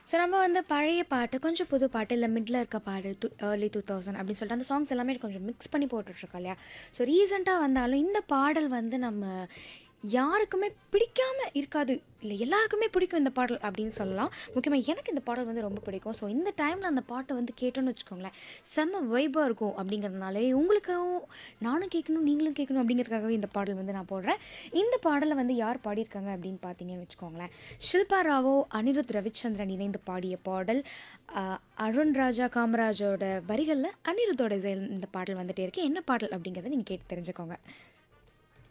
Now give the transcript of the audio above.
so நம்ம வந்து பழைய பாட்டு கொஞ்சம் புது பாட்டு இல்லை மிடில் இருக்க பாட்டு டூ ஏர்லி டூ தௌசண்ட் அப்படின்னு சொல்லிட்டு அந்த சாங்ஸ் எல்லாமே கொஞ்சம் மிக்ஸ் பண்ணி போட்டுட்ருக்கோம் இல்லையா ஸோ ரீசெண்டாக வந்தாலும் இந்த பாடல் வந்து நம்ம யாருக்குமே பிடிக்காம இருக்காது இல்லை எல்லாருக்குமே பிடிக்கும் இந்த பாடல் அப்படின்னு சொல்லலாம் முக்கியமாக எனக்கு இந்த பாடல் வந்து ரொம்ப பிடிக்கும் ஸோ இந்த டைமில் அந்த பாட்டை வந்து கேட்டோன்னு வச்சுக்கோங்களேன் செம்ம வைபாக இருக்கும் அப்படிங்கிறதுனாலே உங்களுக்கும் நானும் கேட்கணும் நீங்களும் கேட்கணும் அப்படிங்கிறதுக்காகவே இந்த பாடல் வந்து நான் போடுறேன் இந்த பாடலை வந்து யார் பாடியிருக்காங்க அப்படின்னு பார்த்தீங்கன்னு வச்சுக்கோங்களேன் ஷில்பா ராவோ அனிருத் ரவிச்சந்திரன் இணைந்து பாடிய பாடல் ஆஹ், அருண் ராஜா காமராஜோட வரிகளில் அனிருத்தோட இசையில் இந்த பாடல் வந்துட்டே இருக்கு என்ன பாடல் அப்படிங்கிறத நீங்கள் கேட்டு தெரிஞ்சுக்கோங்க